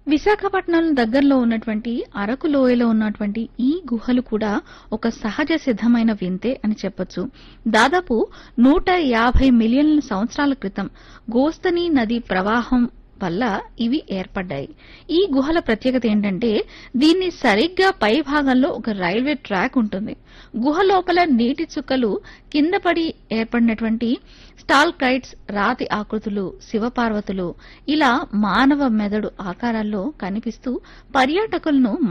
విశాఖపట్నం దగ్గరలో ఉన్నటువంటి అరకు లోయలో ఉన్నటువంటి ఈ గుహలు కూడా ఒక సహజ సిద్ధమైన వింతే అని చెప్పొచ్చు దాదాపు నూట యాభై మిలియన్ల సంవత్సరాల క్రితం గోస్తని నది ప్రవాహం వల్ల ఇవి ఏర్పడ్డాయి ఈ గుహల ప్రత్యేకత ఏంటంటే దీన్ని సరిగ్గా పై భాగంలో ఒక రైల్వే ట్రాక్ ఉంటుంది గుహ లోపల నీటి చుక్కలు కింద పడి ఏర్పడినటువంటి స్టాల్క్రైట్స్ రాతి ఆకృతులు శివపార్వతులు ఇలా మానవ మెదడు ఆకారాల్లో కనిపిస్తూ పర్యాటకులను